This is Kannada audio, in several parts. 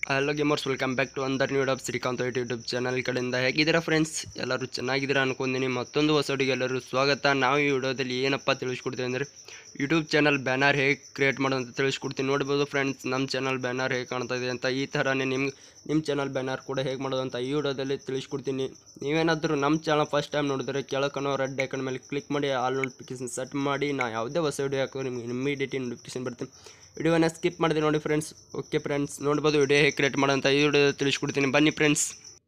hello gamers welcome back to ಅಂದರ್ new dub Srikanth white YouTube channel ಕಡೆಯಿಂದ ಹೇಗಿದ್ದೀರಾ ಫ್ರೆಂಡ್ಸ್ ಎಲ್ಲರೂ ಚೆನ್ನಾಗಿದ್ದೀರಾ ಅನ್ಕೊಂತೀನಿ ಮತ್ತೊಂದು ಹೊಸಡಿಗೆ ಎಲ್ಲರೂ ಸ್ವಾಗತ ನಾವು ಈ ವಿಡಿಯೋದಲ್ಲಿ ಏನಪ್ಪ ತಿಳಿಸ್ಕೊಡ್ತೀವಿ ಅಂದರೆ ಯೂಟ್ಯೂಬ್ ಚಾನಲ್ ಬ್ಯಾನರ್ ಹೇಗೆ ಕ್ರಿಯೇಟ್ ಮಾಡೋದು ಅಂತ ತಿಳಿಸ್ಕೊಡ್ತೀನಿ ನೋಡ್ಬೋದು ಫ್ರೆಂಡ್ಸ್ ನಮ್ಮ ಚಾನಲ್ ಬ್ಯಾನರ್ ಹೇಗೆ ಕಾಣ್ತಾ ಇದೆ ಅಂತ ಈ ಥರನೇ ನಿಮ್ಗೆ ನಿಮ್ಮ ಚಾನಲ್ ಬ್ಯಾನರ್ ಕೂಡ ಹೇಗೆ ಮಾಡೋದು ಅಂತ ಈ ವಿಡಿಯೋದಲ್ಲಿ ತಿಳಿಸ್ಕೊಡ್ತೀನಿ ನೀವೇನಾದರೂ ನಮ್ಮ ಚಾನಲ್ ಫಸ್ಟ್ ಟೈಮ್ ನೋಡಿದ್ರೆ ಕೆಳಕನೋ ರೆಡ್ ಐಕನ್ ಮೇಲೆ ಕ್ಲಿಕ್ ಮಾಡಿ ಆಲ್ ನೋಟಿಫಿಕೇಶನ್ ಸೆಟ್ ಮಾಡಿ ನಾ ಯಾವುದೇ ಹೊಸ ವಿಡಿಯೋ ಹಾಕೋ ನಿಮ್ಗೆ ಇಮಿಡಿಯೇಟ್ ನೋಟಿಫಿಕೇಶನ್ ಬರುತ್ತೆ ವಿಡಿಯೋನ ಸ್ಕಿಪ್ ಮಾಡಿದೆ ನೋಡಿ ಫ್ರೆಂಡ್ಸ್ ಓಕೆ ಫ್ರೆಂಡ್ಸ್ ನೋಡ್ಬೋದು ವಿಡಿಯೋ ಹೇಗೆ ಕ್ರಿಯೇಟ್ ಮಾಡೋಂಥ ಈ ವಿಡಿಯೋ ತಿಳಿಸ್ಕೊಡ್ತೀನಿ ಬನ್ನಿ ಫ್ರೆಂಡ್ಸ್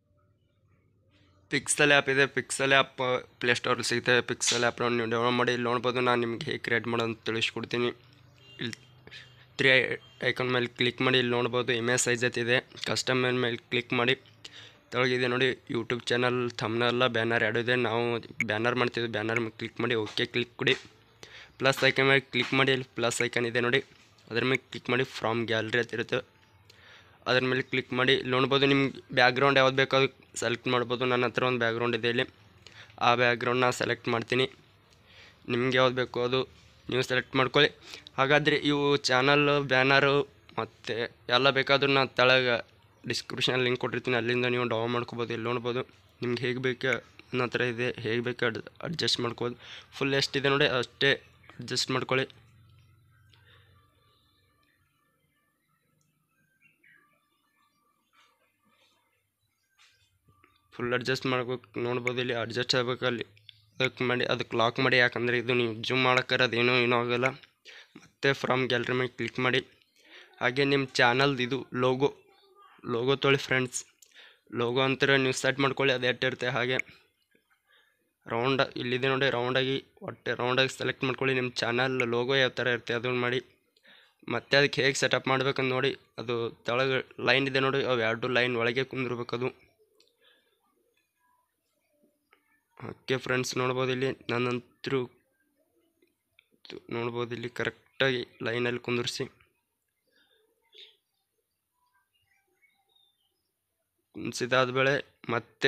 ಪಿಕ್ಸಲ್ ಆ್ಯಪ್ ಇದೆ ಪಿಕ್ಸಲ್ ಆ್ಯಪ್ ಪ್ಲೇಸ್ಟೋರಲ್ಲಿ ಸಿಗುತ್ತೆ ಪಿಕ್ಸಲ್ ಆ್ಯಪ್ ನೀವು ಡೌನ್ಲೋಡ್ ಮಾಡಿ ಇಲ್ಲಿ ನೋಡ್ಬೋದು ನಾನು ನಿಮ್ಗೆ ಹೇಗೆ ಕ್ರಿಯೇಟ್ ಮಾಡೋದು ತಿಳಿಸ್ಕೊಡ್ತೀನಿ ಇಲ್ಲಿ ತ್ರೀ ಐಕಾನ್ ಮೇಲೆ ಕ್ಲಿಕ್ ಮಾಡಿ ಇಲ್ಲಿ ನೋಡ್ಬೋದು ಇಮೇಜ್ ಸೈಜ್ ಇದೆ ಕಸ್ಟಮ್ ಮೇಲೆ ಕ್ಲಿಕ್ ಮಾಡಿ ತೆಳಗಿದೆ ನೋಡಿ ಯೂಟ್ಯೂಬ್ ಚಾನಲ್ ಥಮ್ನೆಲ್ಲ ಬ್ಯಾನರ್ ಎರಡು ಇದೆ ನಾವು ಬ್ಯಾನರ್ ಮಾಡ್ತಿದ್ವಿ ಬ್ಯಾನರ್ ಮೇಲೆ ಕ್ಲಿಕ್ ಮಾಡಿ ಓಕೆ ಕ್ಲಿಕ್ ಕೊಡಿ ಪ್ಲಸ್ ಐಕನ್ ಮೇಲೆ ಕ್ಲಿಕ್ ಮಾಡಿ ಇಲ್ಲಿ ಪ್ಲಸ್ ಐಕನ್ ಇದೆ ನೋಡಿ ಅದ್ರ ಮೇಲೆ ಕ್ಲಿಕ್ ಮಾಡಿ ಫ್ರಾಮ್ ಗ್ಯಾಲರಿ ಅಂತ ಇರುತ್ತೆ ಅದ್ರ ಮೇಲೆ ಕ್ಲಿಕ್ ಮಾಡಿ ಇಲ್ಲಿ ನೋಡ್ಬೋದು ನಿಮ್ಗೆ ಬ್ಯಾಕ್ಗ್ರೌಂಡ್ ಯಾವ್ದು ಬೇಕೋ ಅದು ಸೆಲೆಕ್ಟ್ ಮಾಡ್ಬೋದು ನನ್ನ ಹತ್ರ ಒಂದು ಬ್ಯಾಕ್ಗ್ರೌಂಡ್ ಇದೆ ಇಲ್ಲಿ ಆ ಬ್ಯಾಕ್ಗ್ರೌಂಡ್ನ ಸೆಲೆಕ್ಟ್ ಮಾಡ್ತೀನಿ ನಿಮ್ಗೆ ಯಾವ್ದು ಬೇಕೋ ಅದು ನೀವು ಸೆಲೆಕ್ಟ್ ಮಾಡ್ಕೊಳ್ಳಿ ಹಾಗಾದರೆ ಇವು ಚಾನಲ್ ಬ್ಯಾನರು ಮತ್ತು ಎಲ್ಲ ಬೇಕಾದ್ರೂ ನಾನು ತೆಳಗೆ ಡಿಸ್ಕ್ರಿಪ್ಷನಲ್ಲಿ ಲಿಂಕ್ ಕೊಟ್ಟಿರ್ತೀನಿ ಅಲ್ಲಿಂದ ನೀವು ಡೌನ್ ಮಾಡ್ಕೋಬೋದು ಇಲ್ಲಿ ನೋಡ್ಬೋದು ನಿಮ್ಗೆ ಹೇಗೆ ಬೇಕು ನನ್ನ ಹತ್ರ ಇದೆ ಹೇಗೆ ಬೇಕು ಅಡ್ ಅಡ್ಜಸ್ಟ್ ಮಾಡ್ಕೋಬೋದು ಫುಲ್ ಎಷ್ಟಿದೆ ನೋಡಿ ಅಷ್ಟೇ ಅಡ್ಜಸ್ಟ್ ಮಾಡ್ಕೊಳ್ಳಿ ಫುಲ್ ಅಡ್ಜಸ್ಟ್ ಮಾಡ್ಬೇಕು ನೋಡ್ಬೋದು ಇಲ್ಲಿ ಅಡ್ಜಸ್ಟ್ ಆಗ್ಬೇಕು ಅಲ್ಲಿ ಅದಕ್ಕೆ ಮಾಡಿ ಅದಕ್ಕೆ ಲಾಕ್ ಮಾಡಿ ಯಾಕಂದರೆ ಇದು ನೀವು ಜೂಮ್ ಮಾಡೋಕ್ಕಾರ ಅದೇನೋ ಏನೂ ಆಗೋಲ್ಲ ಮತ್ತೆ ಫ್ರಮ್ ಗ್ಯಾಲರಿ ಮೇಲೆ ಕ್ಲಿಕ್ ಮಾಡಿ ಹಾಗೆ ನಿಮ್ಮ ಚಾನಲ್ದು ಇದು ಲೋಗೋ ಲೋಗೋ ತೊಳಿ ಫ್ರೆಂಡ್ಸ್ ಲೋಗೋ ಅಂತಾರೆ ನೀವು ಸೆಟ್ ಮಾಡ್ಕೊಳ್ಳಿ ಅದು ಎಟ್ಟಿರುತ್ತೆ ಹಾಗೆ ರೌಂಡ್ ಇಲ್ಲಿದೆ ನೋಡಿ ರೌಂಡಾಗಿ ಒಟ್ಟೆ ರೌಂಡಾಗಿ ಸೆಲೆಕ್ಟ್ ಮಾಡ್ಕೊಳ್ಳಿ ನಿಮ್ಮ ಚಾನಲ್ ಲೋಗೋ ಯಾವ ಥರ ಇರುತ್ತೆ ಅದನ್ನು ಮಾಡಿ ಮತ್ತೆ ಅದಕ್ಕೆ ಹೇಗೆ ಸೆಟಪ್ ಮಾಡ್ಬೇಕಂತ ನೋಡಿ ಅದು ತೆಳಗೆ ಲೈನ್ ಇದೆ ನೋಡಿ ಅವು ಎರಡು ಲೈನ್ ಒಳಗೆ ಕುಂದಿರ್ಬೇಕು ಅದು ಓಕೆ ಫ್ರೆಂಡ್ಸ್ ನೋಡ್ಬೋದು ಇಲ್ಲಿ ನನ್ನಂತರೂ ನೋಡ್ಬೋದು ಇಲ್ಲಿ ಕರೆಕ್ಟಾಗಿ ಲೈನಲ್ಲಿ ಕುಂದಿರಿಸಿ ಕುಂದಿಸಿದಾದ್ಮೇಲೆ ಮತ್ತೆ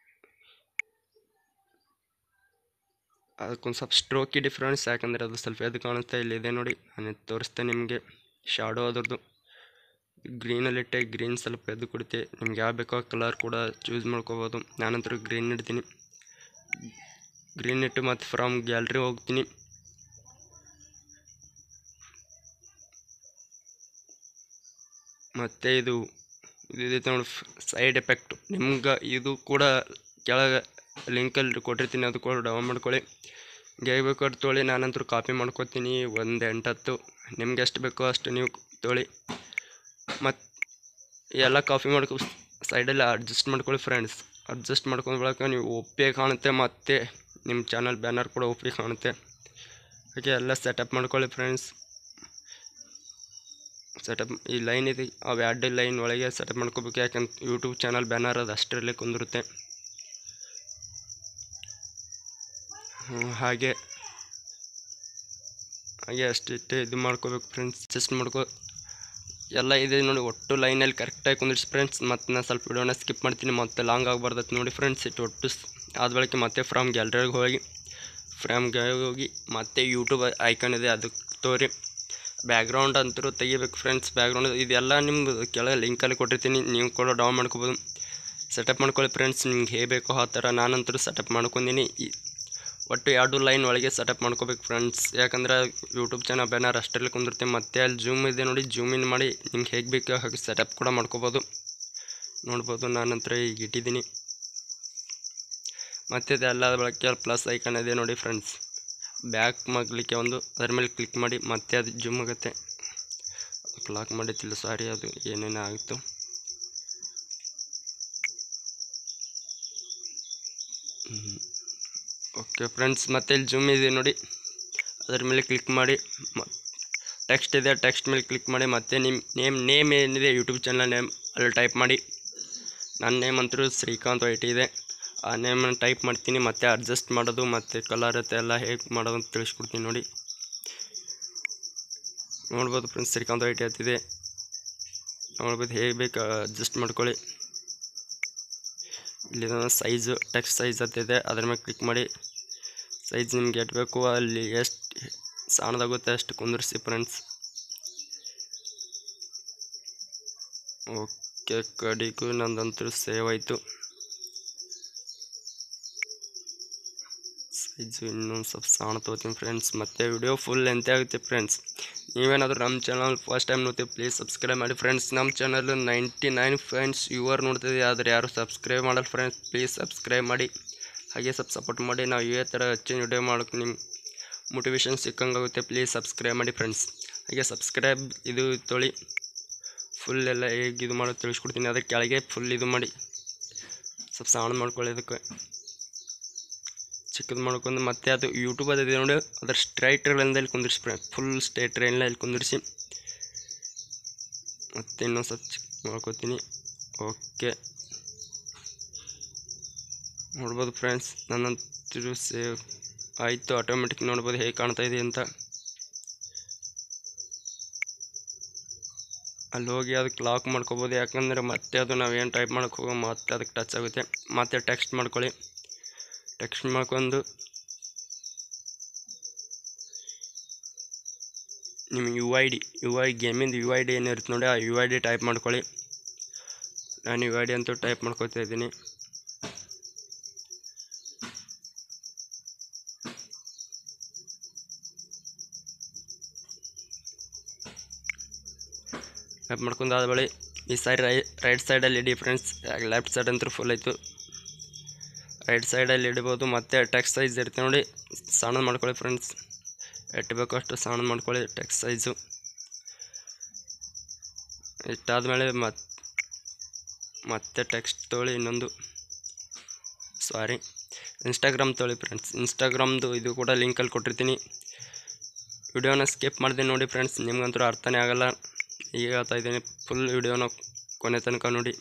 ಅದಕ್ಕೊಂದು ಸ್ವಲ್ಪ ಸ್ಟ್ರೋಕಿ ಡಿಫ್ರೆನ್ಸ್ ಯಾಕಂದರೆ ಅದು ಸ್ವಲ್ಪ ಎದ್ದು ಕಾಣುತ್ತೆ ಇಲ್ಲಿದೆ ನೋಡಿ ನಾನು ತೋರಿಸ್ತೇನೆ ನಿಮಗೆ ಶಾಡೋ ಅದ್ರದ್ದು ಗ್ರೀನಲ್ಲಿಟ್ಟೆ ಗ್ರೀನ್ ಸ್ವಲ್ಪ ಎದ್ದು ಕೊಡುತ್ತೆ ನಿಮ್ಗೆ ಯಾವ ಬೇಕೋ ಕಲರ್ ಕೂಡ ಚೂಸ್ ಮಾಡ್ಕೋಬೋದು ನಾನಂತರೂ ಗ್ರೀನ್ ಇಡ್ತೀನಿ ಗ್ರೀನ್ ಇಟ್ಟು ಮತ್ತು ಫ್ರಮ್ ಗ್ಯಾಲ್ರಿ ಹೋಗ್ತೀನಿ ಮತ್ತು ಇದು ಇದೈತೆ ನೋಡಿ ಸೈಡ್ ಎಫೆಕ್ಟ್ ನಿಮ್ಗೆ ಇದು ಕೂಡ ಕೆಳಗೆ ಲಿಂಕಲ್ಲಿ ಕೊಟ್ಟಿರ್ತೀನಿ ಅದು ಕೂಡ ಡೌನ್ ಮಾಡ್ಕೊಳ್ಳಿ ಹೇಗೆ ಬೇಕೋ ಅದು ತೊಗೊಳ್ಳಿ ನಾನಂತರೂ ಕಾಪಿ ಮಾಡ್ಕೊತೀನಿ ಒಂದು ಎಂಟತ್ತು ನಿಮ್ಗೆ ಎಷ್ಟು ಬೇಕೋ ಅಷ್ಟು ನೀವು ತೊಗೊಳ್ಳಿ ಮತ್ತು ಎಲ್ಲ ಕಾಪಿ ಮಾಡ್ಕೊ ಸೈಡಲ್ಲಿ ಅಡ್ಜಸ್ಟ್ ಮಾಡ್ಕೊಳ್ಳಿ ಫ್ರೆಂಡ್ಸ್ ಅಡ್ಜಸ್ಟ್ ಮಾಡ್ಕೊಂಡ್ ಬಳಿಕ ನೀವು ಒಪ್ಪೆ ಕಾಣುತ್ತೆ ಮತ್ತು ನಿಮ್ಮ ಚಾನಲ್ ಬ್ಯಾನರ್ ಕೂಡ ಒಪ್ಪಿ ಕಾಣುತ್ತೆ ಹಾಗೆ ಎಲ್ಲ ಸೆಟಪ್ ಮಾಡ್ಕೊಳ್ಳಿ ಫ್ರೆಂಡ್ಸ್ ಸೆಟಪ್ ಈ ಲೈನ್ ಇದೆ ಅವು ಎರಡು ಲೈನ್ ಒಳಗೆ ಸೆಟಪ್ ಮಾಡ್ಕೋಬೇಕು ಯಾಕಂತ ಯೂಟ್ಯೂಬ್ ಚಾನಲ್ ಬ್ಯಾನರ್ ಅದು ಅಷ್ಟರಲ್ಲೇ ಕುಂದಿರುತ್ತೆ ಹ್ಮ್, ಹಾಗೆ ಹಾಗೆ ಅಷ್ಟಿಟ್ಟು ಇದು ಮಾಡ್ಕೋಬೇಕು ಫ್ರೆಂಡ್ಸ್ ಅಡ್ಜಸ್ಟ್ ಮಾಡ್ಕೋ ಎಲ್ಲ ಇದೆ ನೋಡಿ ಒಟ್ಟು ಲೈನಲ್ಲಿ ಕರೆಕ್ಟಾಗಿ ಕುಂದಿರ್ಸಿ ಫ್ರೆಂಡ್ಸ್ ಮತ್ತು ನಾನು ಸ್ವಲ್ಪ ವಿಡಿಯೋನ ಸ್ಕಿಪ್ ಮಾಡ್ತೀನಿ ಮತ್ತೆ ಲಾಂಗ್ ಆಗಬಾರ್ದತ್ ನೋಡಿ ಫ್ರೆಂಡ್ಸ್ ಇಟ್ಟು ಒಟ್ಟು ಸ್- ಆದ ಬಳಿಕ ಮತ್ತೆ ಫ್ರಮ್ ಗ್ಯಾಲರಿಗೆ ಹೋಗಿ ಫ್ರಮ್ ಗ್ಯಾಲರಿಗೆ ಹೋಗಿ ಮತ್ತೆ ಯೂಟ್ಯೂಬ್ ಐಕಾನ್ ಇದೆ ಅದಕ್ಕೆ ತೋರಿ ಬ್ಯಾಕ್ಗ್ರೌಂಡ್ ಅಂತರೂ ತೆಗಿಬೇಕು ಫ್ರೆಂಡ್ಸ್ ಬ್ಯಾಕ್ಗ್ರೌಂಡ್ ಇದೆಲ್ಲ ನಿಮ್ಮದು ಕೆಳಗೆ ಲಿಂಕಲ್ಲಿ ಕೊಟ್ಟಿರ್ತೀನಿ ನೀವು ಕೂಡ ಡೌನ್ ಮಾಡ್ಕೋಬೋದು ಸೆಟಪ್ ಮಾಡ್ಕೊಳ್ಳಿ ಫ್ರೆಂಡ್ಸ್ ನಿಮ್ಗೆ ಹೇಗೆ ಬೇಕೋ ಆ ಥರ ನಾನಂತರೂ ಸೆಟಪ್ ಮಾಡ್ಕೊಂಡಿನಿ ಈ ಒಟ್ಟು ಎರಡು ಲೈನ್ ಒಳಗೆ ಸೆಟಪ್ ಮಾಡ್ಕೋಬೇಕು ಫ್ರೆಂಡ್ಸ್ ಯಾಕಂದ್ರೆ ಯೂಟ್ಯೂಬ್ ಚಾನಲ್ ಬ್ಯಾನರ್ ಅಷ್ಟರಲ್ಲಿ ಕುಂದಿರುತ್ತೆ ಮತ್ತೆ ಅಲ್ಲಿ ಜೂಮ್ ಇದೆ ನೋಡಿ ಜೂಮ್ ಇನ್ ಮಾಡಿ ನಿಮ್ಗೆ ಹೇಗೆ ಬೇಕೋ ಹಾಗೆ ಸೆಟಪ್ ಕೂಡ ಮಾಡ್ಕೋಬೋದು ನೋಡ್ಬೋದು ನಾನಂತರ ಈಗ ಇಟ್ಟಿದ್ದೀನಿ ಮತ್ತೆ ಇದೆಲ್ಲ ಬಳಕೆ ಪ್ಲಸ್ ಐಕನ್ ಇದೆ ನೋಡಿ ಫ್ರೆಂಡ್ಸ್ ಬ್ಯಾಕ್ ಮಗ್ಲಿಕ್ಕೆ ಒಂದು ಅದ್ರ ಮೇಲೆ ಕ್ಲಿಕ್ ಮಾಡಿ ಮತ್ತೆ ಅದು ಜೂಮ್ ಆಗುತ್ತೆ ಕ್ಲಾಕ್ ಮಾಡಿತ್ತಿಲ್ಲ ಸಾರಿ ಅದು ಏನೇನೋ ಆಗಿತ್ತು ಓಕೆ ಫ್ರೆಂಡ್ಸ್ ಮತ್ತೆ ಇಲ್ಲಿ ಜೂಮ್ ಇದೆ ನೋಡಿ ಅದ್ರ ಮೇಲೆ ಕ್ಲಿಕ್ ಮಾಡಿ ಟೆಕ್ಸ್ಟ್ ಇದೆ ಟೆಕ್ಸ್ಟ್ ಮೇಲೆ ಕ್ಲಿಕ್ ಮಾಡಿ ಮತ್ತೆ ನಿಮ್ಮ ನೇಮ್ ನೇಮ್ ಏನಿದೆ ಯೂಟ್ಯೂಬ್ ಚಾನಲ್ ನೇಮ್ ಅಲ್ಲಿ ಟೈಪ್ ಮಾಡಿ ನನ್ನ ನೇಮ್ ಅಂತೂ ಶ್ರೀಕಾಂತ್ ವೈಟಿ ಇದೆ ಆ ನೇಮನ್ನು ಟೈಪ್ ಮಾಡ್ತೀನಿ ಮತ್ತೆ ಅಡ್ಜಸ್ಟ್ ಮಾಡೋದು ಮತ್ತು ಕಲರ್ ಎಲ್ಲ ಹೇಗೆ ಮಾಡೋದು ಅಂತ ತಿಳಿಸ್ಕೊಡ್ತೀನಿ ನೋಡಿ ನೋಡ್ಬೋದು ಫ್ರೆಂಡ್ಸ್ ಶ್ರೀಕಾಂತ್ ವೈಟಿ ಆಗ್ತಿದೆ ನೋಡ್ಬೋದು ಹೇಗೆ ಬೇಕು ಅಡ್ಜಸ್ಟ್ ಮಾಡ್ಕೊಳ್ಳಿ ಇಲ್ಲಿ ಸೈಜು ಟೆಕ್ಸ್ಟ್ ಸೈಜ್ ಅಂತಿದೆ ಅದ್ರ ಮೇಲೆ ಕ್ಲಿಕ್ ಮಾಡಿ ಸೈಜ್ ನಿಮ್ಗೆ ಎಷ್ಟು ಬೇಕು ಅಲ್ಲಿ ಎಷ್ಟು ಸಣ್ಣದಾಗುತ್ತೆ ಅಷ್ಟು ಕುಂದಿರಿಸಿ ಫ್ರೆಂಡ್ಸ್ ಓಕೆ ಕಡಿಗೂ ನಂದಂತೂ ಸೇವ್ ಆಯಿತು ಸೈಜು ಇನ್ನೊಂದು ಸ್ವಲ್ಪ ಸಣ್ಣ ತೊಗೋತೀನಿ ಫ್ರೆಂಡ್ಸ್ ಮತ್ತೆ ವಿಡಿಯೋ ಫುಲ್ ಎಂತೆ ಆಗುತ್ತೆ ಫ್ರೆಂಡ್ಸ್ ನೀವೇನಾದರೂ ನಮ್ಮ ಚಾನಲ್ ಫಸ್ಟ್ ಟೈಮ್ ನೋಡ್ತೀವಿ ಪ್ಲೀಸ್ ಸಬ್ಸ್ಕ್ರೈಬ್ ಮಾಡಿ ಫ್ರೆಂಡ್ಸ್ ನಮ್ಮ channel ninety nine friends your ನೋಡ್ತಿದ್ದೆ ಆದರೆ ಯಾರು ಸಬ್ಸ್ಕ್ರೈಬ್ ಮಾಡಲ್ಲ ಫ್ರೆಂಡ್ಸ್ ಪ್ಲೀಸ್ ಸಬ್ಸ್ಕ್ರೈಬ್ ಮಾಡಿ ಹಾಗೆ ಸ್ವಲ್ಪ ಸಪೋರ್ಟ್ ಮಾಡಿ ನಾವು ಇದೇ ಥರ ಹೆಚ್ಚಿನ ವಿಡಿಯೋ ಮಾಡೋಕ್ಕೆ ನಿಮ್ಮ ಮೋಟಿವೇಶನ್ ಸಿಕ್ಕಂಗಾಗುತ್ತೆ ಪ್ಲೀಸ್ ಸಬ್ಸ್ಕ್ರೈಬ್ ಮಾಡಿ ಫ್ರೆಂಡ್ಸ್ ಹಾಗೆ ಸಬ್ಸ್ಕ್ರೈಬ್ ಇದು ತೊಳಿ ಫುಲ್ ಎಲ್ಲ ಹೇಗೆ ಇದು ಮಾಡೋದು ತಿಳಿಸ್ಕೊಡ್ತೀನಿ ಅದಕ್ಕೆ ಕೆಳಗೆ ಫುಲ್ ಇದು ಮಾಡಿ ಸ್ವಲ್ಪ ಸೌಂಡ್ ಮಾಡ್ಕೊಳ್ಳಿ ಅದಕ್ಕೆ ಚಿಕ್ಕದು ಮಾಡ್ಕೊಂಡು ಮತ್ತೆ ಅದು ಯೂಟ್ಯೂಬ್ ಅದಿದೆ ನೋಡಿ ಅದ್ರ ಸ್ಟ್ರೈಟ್ ಲೈನ್ದಲ್ಲಿ ಕುಂದಿರಿಸಿ ಫುಲ್ ಸ್ಟ್ರೈಟ್ ಲೈನಲ್ಲಿ ಕುಂದಿರಿಸಿ ಮತ್ತೆ ಇನ್ನೊಂದು ಸ್ವಲ್ಪ ಚಿಕ್ಕ ಮಾಡ್ಕೋತೀನಿ ಓಕೆ ನೋಡ್ಬೋದು ಫ್ರೆಂಡ್ಸ್ ನನ್ನಂತೂ ಸೇವ್ ಆಯಿತು ಆಟೋಮೆಟಿಕ್ ನೋಡ್ಬೋದು ಹೇಗೆ ಕಾಣ್ತಾ ಇದೆ ಅಂತ ಅಲ್ಲಿ ಹೋಗಿ ಅದಕ್ಕೆ ಲಾಕ್ ಮಾಡ್ಕೋಬೋದು ಯಾಕಂದರೆ ಮತ್ತೆ ಅದು ನಾವೇನು ಟೈಪ್ ಮಾಡೋಕೆ ಹೋಗೋ ಮತ್ತೆ ಅದಕ್ಕೆ ಟಚ್ ಆಗುತ್ತೆ ಮತ್ತೆ ಟೆಕ್ಸ್ಟ್ ಮಾಡ್ಕೊಳ್ಳಿ ಟೆಕ್ಸ್ಟ್ ಮಾಡ್ಕೊಂಡು ನಿಮ್ಮ U I D U I ಗೇಮಿಂದು ಯು ಐ ಡಿ ಏನಿರುತ್ತೆ ನೋಡಿ ಆ ಯು ಐ ಡಿ ಟೈಪ್ ಮಾಡ್ಕೊಳ್ಳಿ ನಾನು ಯು ಐ ಡಿ ಅಂತೂ ಟೈಪ್ ಮಾಡ್ಕೊತಾ ಇದ್ದೀನಿ ಟೈಪ್ ಮಾಡ್ಕೊಂಡು ಆದ ಬಳಿ ಈ ಸೈಡ್ ರೈ ರೈಟ್ ಸೈಡಲ್ಲಿ ಇಡಿ ಫ್ರೆಂಡ್ಸ್ ಲೆಫ್ಟ್ ಸೈಡ್ ಅಂತೂ ಫುಲ್ ಆಯಿತು ರೈಟ್ ಸೈಡಲ್ಲಿ ಇಡ್ಬೋದು ಮತ್ತೆ ಟೆಕ್ಸ್ಟ್ ಸೈಜ್ ಇರುತ್ತೆ ನೋಡಿ ಸಣ್ಣ ಮಾಡ್ಕೊಳ್ಳಿ ಫ್ರೆಂಡ್ಸ್ ಎಷ್ಟು ಬೇಕೋ ಅಷ್ಟು ಸಣ್ಣ ಮಾಡ್ಕೊಳ್ಳಿ ಟೆಕ್ಸ್ಟ್ ಸೈಜು ಇಷ್ಟಾದಮೇಲೆ ಮತ್ತೆ ಮತ್ತೆ ಟೆಕ್ಸ್ಟ್ ತೊಗೊಳ್ಳಿ ಇನ್ನೊಂದು ಸಾರಿ ಇನ್ಸ್ಟಾಗ್ರಾಮ್ ತೊಗೊಳ್ಳಿ ಫ್ರೆಂಡ್ಸ್ ಇನ್ಸ್ಟಾಗ್ರಾಮ್ದು ಇದು ಕೂಡ ಲಿಂಕಲ್ಲಿ ಕೊಟ್ಟಿರ್ತೀನಿ ವಿಡಿಯೋನ ಸ್ಕಿಪ್ ಮಾಡಿದೆ ನೋಡಿ ಫ್ರೆಂಡ್ಸ್ ನಿಮ್ಗಂತೂ ಅರ್ಥನೇ ಆಗಲ್ಲ ಈಗ ಹೇಳ್ತಾ ಇದ್ದೀನಿ ಫುಲ್ ವಿಡಿಯೋನ ಕೊನೆ ತನಕ ನೋಡಿ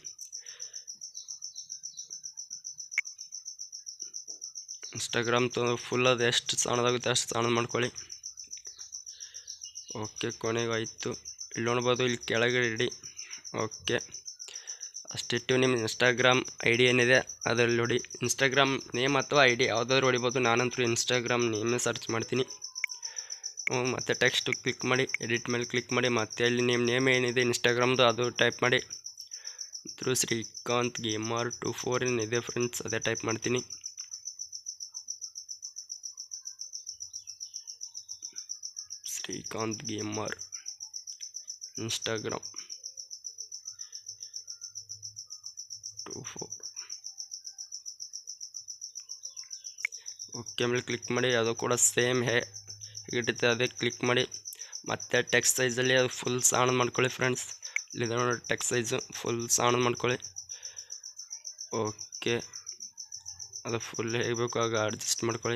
ಇನ್ಸ್ಟಾಗ್ರಾಮ್ ತೊ ಫುಲ್ ಅದು ಎಷ್ಟು ಸಣ್ಣದಾಗುತ್ತೆ ಅಷ್ಟು ಸಣ್ಣದು ಮಾಡ್ಕೊಳ್ಳಿ ಓಕೆ ಕೊನೆಗೆ ಆಯಿತು ಇಲ್ಲಿ ನೋಡ್ಬೋದು ಇಲ್ಲಿ ಕೆಳಗಡೆ ಇಡಿ ಓಕೆ ಅಷ್ಟಿಟ್ಟು ನಿಮ್ಮ ಇನ್ಸ್ಟಾಗ್ರಾಮ್ ಐ ಡಿ ಏನಿದೆ ಅದರಲ್ಲಿ ನೋಡಿ ಇನ್ಸ್ಟಾಗ್ರಾಮ್ ನೇಮ್ ಅಥವಾ ಐ ಡಿ ಯಾವುದಾದ್ರು ಹೊಡಿಬೋದು ನಾನಂತೂ ಇನ್ಸ್ಟಾಗ್ರಾಮ್ ನೇಮೇ ಸರ್ಚ್ ಮಾಡ್ತೀನಿ ಹ್ಞೂ ಮತ್ತು ಟೆಕ್ಸ್ಟ್ ಕ್ಲಿಕ್ ಮಾಡಿ ಎಡಿಟ್ ಮೇಲೆ ಕ್ಲಿಕ್ ಮಾಡಿ ಮತ್ತೆ ಅಲ್ಲಿ ನಿಮ್ಮ ನೇಮ್ ಏನಿದೆ ಇನ್ಸ್ಟಾಗ್ರಾಮ್ದು ಅದು ಟೈಪ್ ಮಾಡಿ through Srikanth gamer two four ಏನಿದೆ ಫ್ರೆಂಡ್ಸ್ ಅದೇ ಟೈಪ್ ಮಾಡ್ತೀನಿ Srikanth gamer Instagram two four okay ಮೇಲೆ ಕ್ಲಿಕ್ ಮಾಡಿ ಅದು ಕೂಡ ಸೇಮ್ ಹೇ ಹೇಗಿರುತ್ತೆ ಅದೇ ಕ್ಲಿಕ್ ಮಾಡಿ ಮತ್ತೆ ಟೆಕ್ಸ್ಟ್ ಸೈಜಲ್ಲಿ ಅದು ಫುಲ್ ಸಣ್ಣ ಮಾಡ್ಕೊಳ್ಳಿ ಫ್ರೆಂಡ್ಸ್ ಇಲ್ಲಿದೆ ನೋಡಿ ಟೆಕ್ಸ್ಟ್ ಸೈಜು ಫುಲ್ ಸಣ್ಣ ಮಾಡ್ಕೊಳ್ಳಿ ಓಕೆ ಅದು ಫುಲ್ ಹೇಗೆ ಬೇಕು ಆಗ ಅಡ್ಜಸ್ಟ್ ಮಾಡ್ಕೊಳ್ಳಿ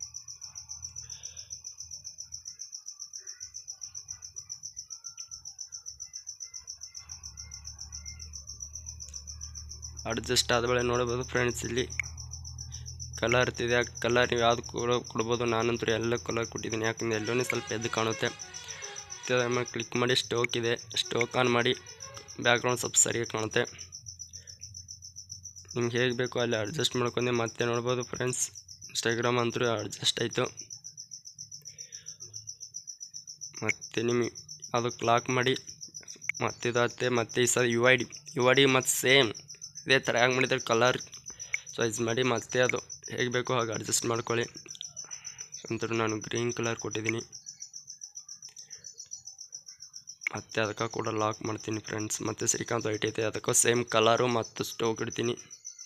ಅಡ್ಜಸ್ಟ್ ಆದಮೇಲೆ ನೋಡ್ಬೋದು ಫ್ರೆಂಡ್ಸ್ ಇಲ್ಲಿ ಕಲರ್ ಇರ್ತಿದೆ ಆ ಕಲರ್ ನೀವು ಯಾವ್ದು ಕೂಡ ಕೊಡ್ಬೋದು ನಾನಂತೂ ಎಲ್ಲ ಕಲರ್ ಕೊಟ್ಟಿದ್ದೀನಿ ಯಾಕಂದರೆ ಎಲ್ಲೂ ಸ್ವಲ್ಪ ಎದ್ದು ಕಾಣುತ್ತೆ ಮತ್ತೆ ಆಮೇಲೆ ಕ್ಲಿಕ್ ಮಾಡಿ ಸ್ಟೋಕ್ ಇದೆ ಸ್ಟೋಕ್ ಆನ್ ಮಾಡಿ ಬ್ಯಾಕ್ಗ್ರೌಂಡ್ ಸ್ವಲ್ಪ ಸರಿಯಾಗಿ ಕಾಣುತ್ತೆ ನಿಮ್ಗೆ ಹೇಗೆ ಬೇಕೋ ಅಲ್ಲಿ ಅಡ್ಜಸ್ಟ್ ಮಾಡ್ಕೊಂಡೆ ಮತ್ತೆ ನೋಡ್ಬೋದು ಫ್ರೆಂಡ್ಸ್ ಇನ್ಸ್ಟಾಗ್ರಾಮ್ ಅಂತೂ ಅಡ್ಜಸ್ಟ್ ಆಯಿತು ಮತ್ತು ನಿಮಗೆ ಅದಕ್ಕೆ ಲಾಕ್ ಮಾಡಿ ಮತ್ತೆ ಇದಾಗುತ್ತೆ ಮತ್ತು ಈ ಸಲ U I D U I D ಮತ್ತು ಸೇಮ್ ಇದೇ ಥರ ಹೆಂಗೆ ಮಾಡಿದ್ರೆ ಕಲರ್ ಸೈಜ್ ಮಾಡಿ ಮತ್ತೆ ಅದು ಹೇಗೆ ಬೇಕೋ ಹಾಗೆ ಅಡ್ಜಸ್ಟ್ ಮಾಡ್ಕೊಳ್ಳಿ ಅಂತ ನಾನು ಗ್ರೀನ್ ಕಲರ್ ಕೊಟ್ಟಿದ್ದೀನಿ ಮತ್ತೆ ಅದಕ್ಕೆ ಕೂಡ ಲಾಕ್ ಮಾಡ್ತೀನಿ ಫ್ರೆಂಡ್ಸ್ ಮತ್ತು ಶ್ರೀಕಾಂತ್ ವೈಟ್ ಐತೆ ಅದಕ್ಕೂ ಸೇಮ್ ಕಲರು ಮತ್ತು ಸ್ಟೋಕ್ ಇಡ್ತೀನಿ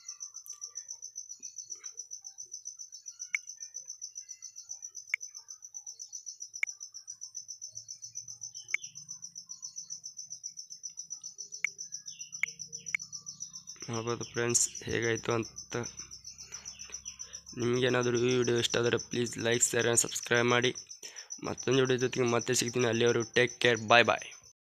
ನೋಡ್ಬೋದು ಫ್ರೆಂಡ್ಸ್ ಹೇಗಾಯಿತು ಅಂತ ನಿಮಗೇನಾದರೂ ಈ ವಿಡಿಯೋ ಇಷ್ಟ ಆದರೆ please like share and subscribe ಮಾಡಿ ಮತ್ತೊಂದು ವಿಡಿಯೋ ಜೊತೆಗೆ ಮತ್ತೆ ಸಿಗ್ತೀನಿ ಅಲ್ಲಿಯವರು ಟೇಕ್ ಕೇರ್ ಬಾಯ್ ಬಾಯ್